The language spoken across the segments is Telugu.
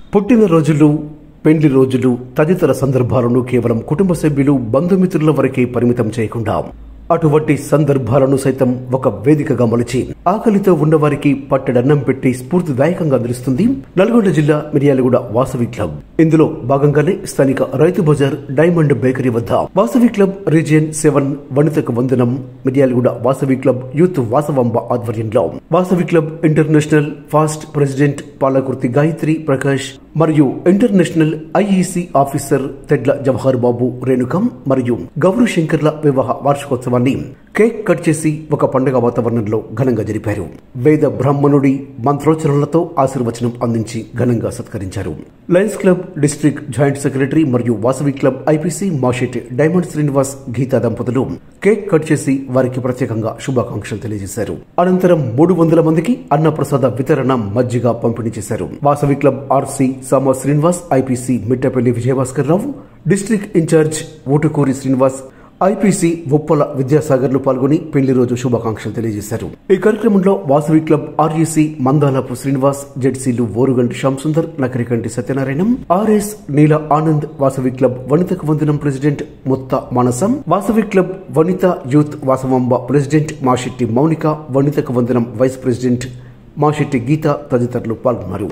పుట్టినరోజులు పెండ్లి రోజులు తదితర సందర్భాలను కేవలం కుటుంబ సభ్యులు బంధుమిత్రుల వరకే పరిమితం చేయకుండా అటువంటి సందర్భాలను సైతం ఒక వేదికగా మలిచి ఆకలితో ఉన్నవారికి పట్టడన్నం పెట్టి స్ఫూర్తిదాయకంగా అందిస్తుంది నల్గొండ జిల్లా మిర్యాలగూడ వాసవి క్లబ్ ఇందులో భాగంగానే స్థానిక రైతు బజార్ డైమండ్ బేకరీ వద్ద వాసవి క్లబ్ రీజియన్ సెవెన్ వనితకు వందనం మిర్యాలగూడ వాసవి క్లబ్ యూత్ వాసవాంబ ఆధ్వర్యంలో Vasavi club international past president Palakurthi Gayatri Prakash మరియు international IEC officer Tedla Jawahar Babu రేణుకం మరియు గౌరీ శంకర్ల వివాహ వార్షికోత్సవాన్ని కేక్ కట్ చేసి ఒక పండుగ వాతావరణంలో ఘనంగా జరిపారు వేద బ్రాహ్మణుడి మంత్రోచ్చరణలతో ఆశీర్వచనం అందించి ఘనంగా సత్కరించారు lions club district joint secretary మరియు Vasavi club IPC Mashet diamond Srinivas Geeta దంపతులు కేక్ కట్ చేసి వారికి ప్రత్యేకంగా శుభాకాంక్షలు తెలియజేశారు అనంతరం మూడు వందల మందికి అన్నప్రసాద వితరణ మజ్జిగ పంపిణీ చేశారు Vasavi club RC Sama Srinivas IPC Mittapalli Vijayabhaskar Rao district in-charge Utukuri Srinivas IPC Uppala విద్యాసాగర్లు పాల్గొని పెళ్లి రోజు శుభాకాంక్షలు తెలియజేశారు ఈ కార్యక్రమంలో వాసవి క్లబ్ ఆర్ఈసీ మందాలపు శ్రీనివాస్ జెడ్సీలు ఓరుగంటి శ్యామ్ సుందర్ నకరికంటి సత్యనారాయణం ఆర్ఎస్ నీల ఆనంద్ వాసవి క్లబ్ వనితకు వందనం ప్రెసిడెంట్ ముత్త మానసం Vasavi club Vanita youth Vasavamba president Mashetti Mounika వనితకు వందనం వైస్ ప్రెసిడెంట్ మాషెట్టి గీత తదితరులు పాల్గొన్నారు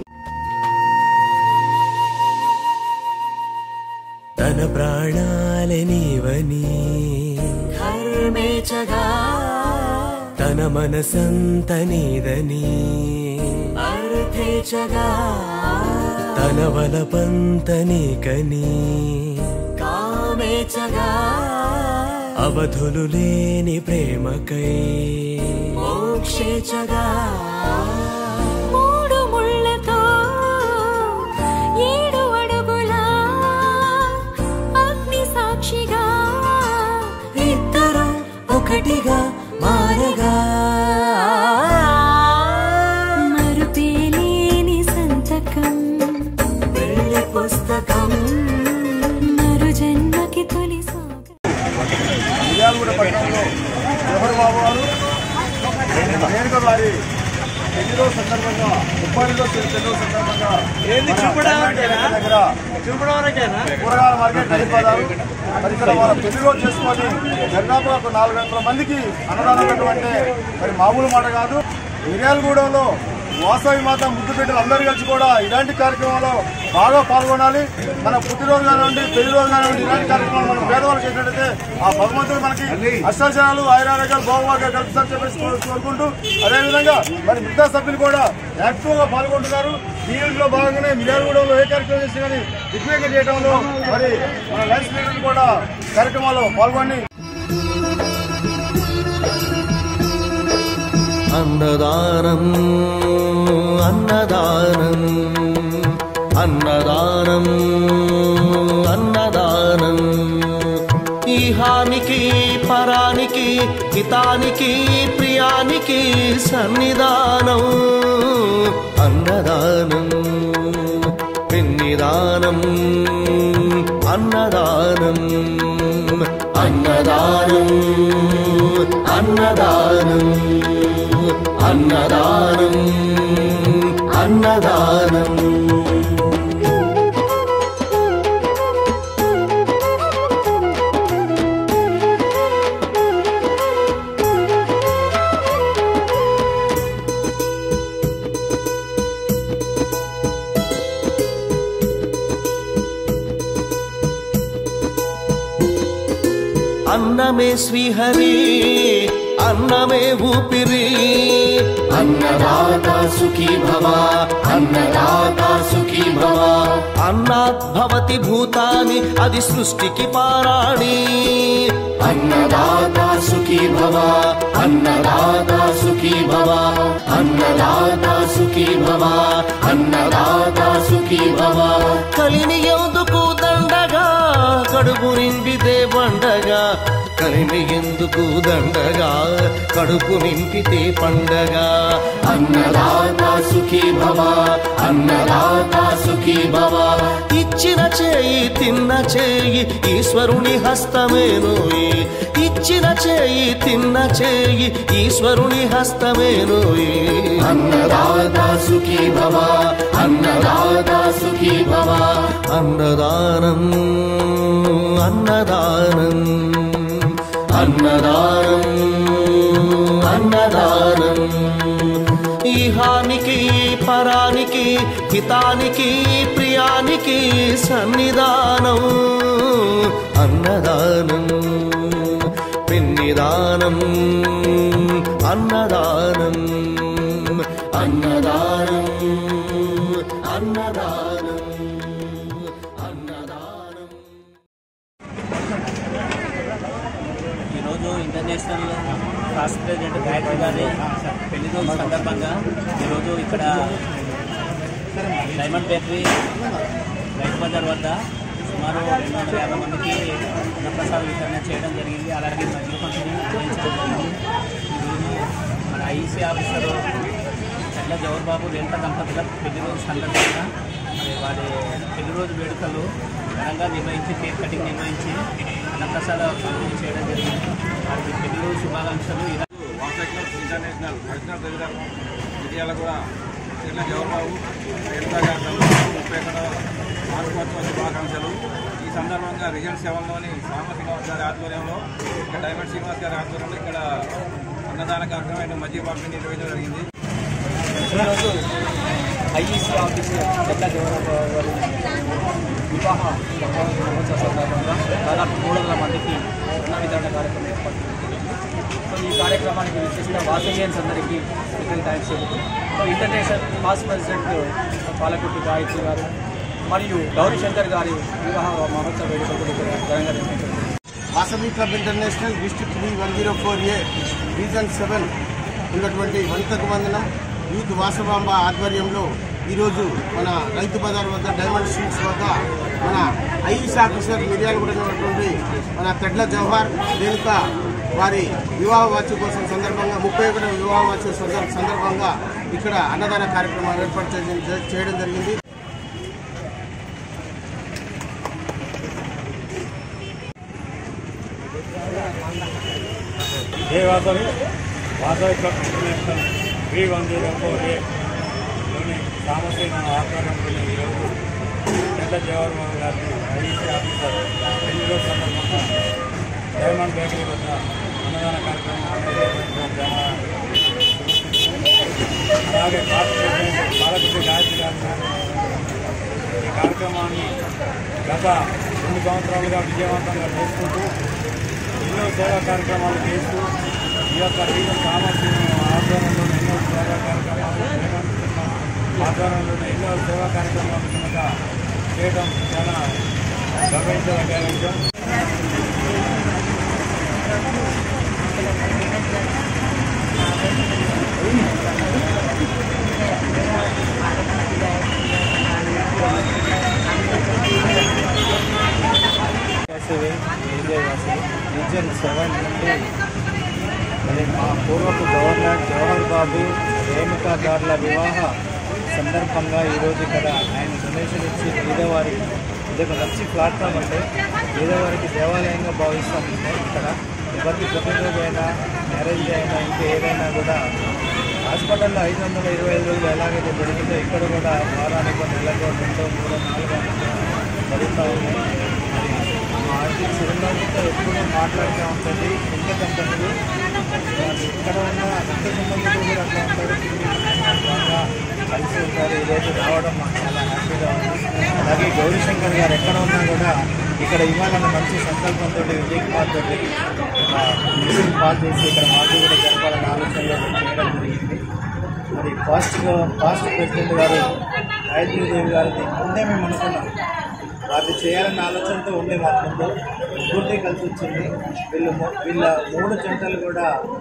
తన ప్రాణాలే నీవని ధర్మేచగా తన మనసంత నీదని అర్థేచగా తన వలపంత నీకని కామేచగా అవధులు లేని ప్రేమకై మోక్షేచగా మూడు ముళ్ళతో ఏడు అడుగుల అగ్ని సాక్షిగా ఇద్దరు ఒకటిగా మారగా మరుపేలేని సంతకం వెళ్ళి పుస్తకం మరు జన్మకి తొలి సాగ మిర్యాలగూడ పట్టణంలో జవహర్ బాబు గారు నేరుగా వారి పెళ్లి రోజు సందర్భంగా ముప్పై రోజు పెళ్లి రోజు సందర్భంగా మన దగ్గర కూరగాయల మార్కెట్ నడిపారు మరి ఇక్కడ వాళ్ళ పెళ్లి రోజు చేసుకొని దాదాపు ఒక నాలుగు వందల మందికి అన్నదానం పెట్టడం అంటే మరి మామూలు మాట కాదు మిర్యాలగూడెంలో వాసవి మాత ముద్దు బిడ్డలు అందరూ కలిసి కూడా ఇలాంటి కార్యక్రమంలో బాగా పాల్గొనాలి మన పుట్టినరోజు కానివ్వండి పెళ్లి రోజు కానివ్వండి ఇలాంటి కార్యక్రమాలు మనం పేదవాళ్ళు చేసినట్టయితే ఆ భగవంతుడు మనకి అష్టాచారాలు ఆయురారోగ్యాలు బాగుబాగా కలుపుతారని చెప్పేసి కోరు- కోరుకుంటూ అదేవిధంగా మరి మిగతా సభ్యులు కూడా యాక్టివ్ గా పాల్గొంటున్నారు దీనిలో భాగంగానే మిర్యాలగూడెంలో ఏ కార్యక్రమం చేసినా కానీ దిగ్విజయంగా చేయడంలో మరి మన లైఫ్ లీడర్లు కూడా కార్యక్రమాల్లో పాల్గొని అన్నదానం అన్నదానం అన్నదానం అన్నదానం ఈహానికి పరానికి హితానికి ప్రియానికి సన్నిధానం అన్నదానం పిన్నిదానం అన్నదానం అన్నదానం అన్నదానం అన్నదానం అన్నదానం అన్నమే శ్రీహరి అన్నమే ఊపిరి అన్నదాత సుఖీ భవ అన్నదాత సుఖీ భవ అన్నాత్ భవతి భూతాని అది సృష్టికి పారాణి అన్నదాత సుఖీ భవ అన్నదాత సుఖీ భవ అన్నదాత సుఖీ భవ అన్నదాత సుఖీ భవ కలిని ఎందుకు దండగా కడుపు నిండితే పండగా కలిమి ఎందుకు దండగా కడుపు నింపితే పండగ అన్నదాత సుఖీ భవ అన్నదాత సుఖీ భవ ఇచ్చిన చేయి తిన్న చేయి ఈశ్వరుని హస్తమేనోయి ఇచ్చిన చేయి తిన్న చేయి ఈశ్వరుని హస్తమేనోయి అన్నదాత సుఖీ భవ అన్నదాత సుఖీ భవ అన్నదానం అన్నదానం అన్నదానం అన్నదానం ఈహానికి పరానికి హితానికి ప్రియానికి సన్నిధానం అన్నదానం పిన్నిదానం అన్నదానం అన్నదానం అన్నదానం అన్నదానం ఈరోజు ఇంటర్నేషనల్ ఫాస్ట్ ప్రెసిడెంట్ గాయత్రి గారి పెళ్లి రోజు సందర్భంగా ఈరోజు ఇక్కడ డైమండ్ బేకరీ రైతు బజార్ వద్ద సుమారు రెండు వందల యాభై మందికి అన్నప్రసాద వితరణ చేయడం జరిగింది అలాగే మధ్య పంపిణీ చేయించడం జరిగింది ఈరోజు మన ఐసీ ఆఫీసరు చెల్ల జవహర్ బాబు రేణుక దంపతుల పెళ్లి రోజు సందర్భంగా మరి వారి పెళ్లి రోజు వేడుకలు ఘనంగా నిర్వహించి కేక్ కటింగ్ నిర్వహించి అన్నప్రసాద పంపిణీ చేయడం జరిగింది వారికి పెళ్లి రోజు శుభాకాంక్షలు ఇలా వాసెక్లర్స్ ఇంటర్నేషనల్ నేషనల్ ప్రెసిడెంట్ ఇండియాలో కూడా చెర్ల జవహర్బాబు రేణుకా గారి దంపతులకు ముప్పై ఒకటో వార్షికోత్సవ శుభాకాంక్షలు ఈ సందర్భంగా రిజల్ట్ సెవెన్లోని సామ శ్రీనివాస్ గారి ఆధ్వర్యంలో ఇక్కడ డైమండ్ శ్రీనివాస్ గారి ఆధ్వర్యంలో ఇక్కడ అన్నదాన కార్యక్రమం అండ్ మధ్య పంపిణీ నిర్వహించడం జరిగింది ఈరోజు ఐఈసీ ఆఫీసు పెద్ద గౌరవ గారు వివాహ మహోత్సవ సందర్భంగా దాదాపు మూడు వందల మందికి అన్న వితరణ కార్యక్రమం ఏర్పాటు చేసింది. సో ఈ కార్యక్రమానికి విశిష్ట వాసయ్యన్స్ అందరికీ స్పెషల్ థ్యాంక్స్ చెబుతూ so international past president Palakurthi Gayatri గారు మరియు గౌరీ శంకర్ గారి వివాహ మహోత్సవ వేడుకలు కూడా ఇక్కడ ఘనంగా నిర్వహించారు Vasavi club international district B one zero four A region seven ఉన్నటువంటి వంతకు వందనం యూత్ వాసవాంబ ఆధ్వర్యంలో ఈరోజు మన రైతు బజార్ వద్ద డైమండ్ స్ట్రీట్స్ వద్ద మన ఐఈఎస్ ఆఫీసర్ మిర్యాలగూడ ఉన్నటువంటి మన తెడ్ల జవహర్ రేణుక వారి వివాహ వార్షికోత్సవం సందర్భంగా ముప్పై ఒకటో వివాహ వార్షికోత్సవం సందర్భంగా ఇక్కడ అన్నదాన కార్యక్రమం ఏర్పాటు చేయ- చేయడం జరిగింది ఏ Vasavi Vasavi club international V one zero four ఏలోని సామశ్రీన ఆధ్వర్యంలో ఈరోజు పెద్ద జవహర్బాబు గారిని ఐఈసీ ఆఫీసర్ పెళ్లి రోజు సందర్భంగా డైమండ్ బేకరీ వద్ద అన్నదాన కార్యక్రమం నిర్వహించడం చాలా అలాగే పార్టీ ప్రెసిడెంట్ బాలకృష్ణ గాయత్రి గారి ఈ కార్యక్రమాన్ని గత రెండు సంవత్సరాలుగా విజయవంతంగా చేసుకుంటూ ఎన్నో సేవా కార్యక్రమాలు చేస్తూ ఈ యొక్క రీజన్ సామర్థ్యం ఆధ్వర్యంలో ఎన్నో సేవా కార్యక్రమాలు ఆధ్వర్యంలో ఎన్నో సేవా కార్యక్రమాలు కనుక చేయడం చాలా గర్వించదగ్గ విషయం వాసవి విజయ వాసవి రీజన్ సెవెన్ నుండి మరి మా పూర్వపు గవర్నర్ జవహర్ బాబు రేణుకా గార్ల వివాహ సందర్భంగా ఈరోజు ఇక్కడ ఆయన డొనేషన్ ఇచ్చి పేదవారికి ఇది ఒక మంచి ప్లాట్ఫామ్ అంటే పేదవారికి దేవాలయంగా భావిస్తాం మేము ఇక్కడ ఎవరికి ప్రతిరోజు అయినా మ్యారేజ్ అయినా ఇంకా ఏదైనా కూడా హాస్పిటల్లో ఐదు వందల ఇరవై ఐదు రోజులు ఎలాగైతే జరిగిందో ఇక్కడ కూడా వారానికి నెలకు రెండో మూడో నాలుగో జరుగుతూ ఉన్నాయి మరి మా ఆర్థిక చిరునవ్వుతో ఎప్పుడూ మాట్లాడుతూ ఉంటుంది ఎన్ని కంపెనీలు వాళ్ళు ఇక్కడ ఉన్న రక్త సంబంధికులు కూడా అట్లా ఉంటారు బాగా కలిసి ఉంటారు ఈరోజు రావడం మాకు చాలా హ్యాపీగా ఉంది అలాగే గౌరీశంకర్ గారు ఎక్కడ ఉన్నా కూడా ఇక్కడ ఇవ్వాలన్న మంచి సంకల్పంతో విజయ్ కుమార్ తోటి ఒక మిషన్ కాల్ చేసి ఇక్కడ మాకు కూడా జరపాలన్న ఆలోచనలో చేయడం జరిగింది మరి ఫాస్ట్ ఫాస్ట్ ప్రెసిడెంట్ గారు గాయత్రీదేవి గారిని ముందే మేము అనుకున్నాం వారిని చేయాలన్న ఆలోచనతో ఉండే మాకు ముందు పూర్తి కలిసి వచ్చింది వీళ్ళు మొ- వీళ్ళ మూడు జంటలు కూడా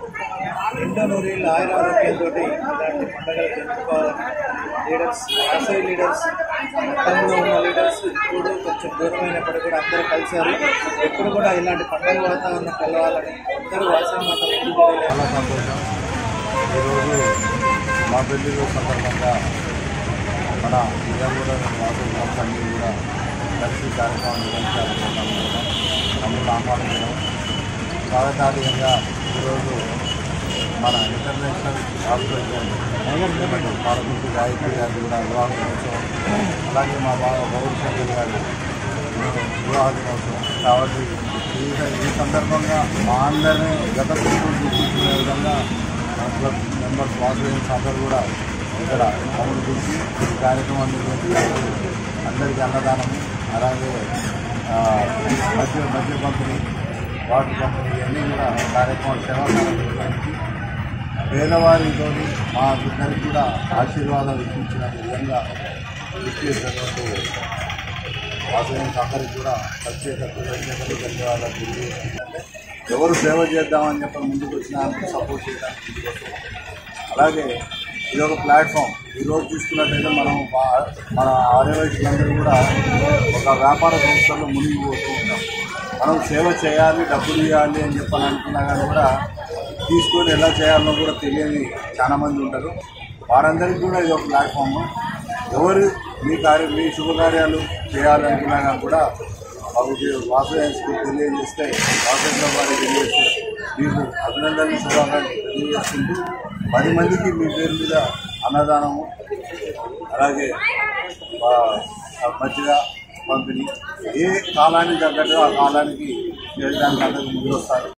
నిండు నూరేళ్ళు ఆయుర ఆరోగ్యంతో ఇలాంటి పండుగలు జరుపుకోవాలని లీడర్స్ రాసోయి లీడర్స్ మొత్తంలో ఉన్న లీడర్స్ ఇప్పుడు కొంచెం దూరమైనప్పుడు కూడా అందరూ కలిశారు ఎప్పుడు కూడా ఇలాంటి పండుగ వాతావరణం కలవాలని అందరూ వాసన చాలా సంతోషం ఈరోజు మా పెళ్లి రోజు సందర్భంగా మన నిజంగూడ వాసు అన్ని కూడా కలిసి కార్యక్రమం నిర్వహించాలనుకుంటున్నాం తమ్ముళ్ళు ఆహ్వానించడం స్వాగతాధికంగా ఈరోజు మన ఇంటర్నేషనల్ హాస్పిటల్ పార్వతి గాయత్రి గారి కూడా వివాహ దినోత్సవం అలాగే మా బావ గౌరవశంకర్ గారి వివాహ దినోత్సవం కాబట్టి ఈ ఈ సందర్భంగా మా అందరినీ గత ప్రభుత్వం చూపించిన విధంగా మా క్లబ్ మెంబర్స్ వాసవేన్స్ అందరూ కూడా ఇక్కడ అమలు చూసి ఈ కార్యక్రమం నిర్వహించడానికి అందరికీ అన్నదానం అలాగే ఆ, మద్య మద్య పంపిణీ వాటర్ పంపిణీ ఇవన్నీ కూడా కార్యక్రమాలు సేవా కార్యక్రమానికి పేదవారితో మా ఇద్దరికి కూడా ఆశీర్వాదాలు ఇప్పించిన విధంగా ఇచ్చేసినటువంటి వాసవేన్స్ అందరికి కూడా ప్రత్యేక కృతజ్ఞతలు ధన్యవాదాలు తెలియజేస్తుందంటే ఎవరు సేవ చేద్దామని చెప్పి ముందుకు వచ్చిన సపోర్ట్ చేయడానికి ముందుకు వస్తాం అలాగే ఇది ఒక ప్లాట్ఫామ్ ఈరోజు చూసుకున్నట్టయితే మనం మా- మన ఆర్యవైశ్యులందరూ కూడా ఒక వ్యాపార సంస్థల్లో మునిగిపోతూ ఉంటాం మనం సేవ చేయాలి డబ్బులు ఇవ్వాలి అని చెప్పని అనుకున్నా కానీ కూడా తీసుకొని ఎలా చేయాలో కూడా తెలియని చాలా మంది ఉంటారు వారందరికీ కూడా ఇది ఒక ప్లాట్ఫామ్ ఎవరు మీ కార్య మీ శుభకార్యాలు చేయాలనుకున్నా కానీ కూడా మాకు వాసయానికి తెలియజేస్తే వాసంలో వారికి తెలియజేస్తే మీకు అభినందనలు శుభాకాంక్షలు తెలియజేస్తుంటూ పది మందికి మీ పేరు మీద అన్నదానము అలాగే ఆ, మజ్జిగ పంపిణీ ఏ కాలానికి తగ్గట్టు ఆ కాలానికి చేయడానికి అందరికి ముందు వస్తారు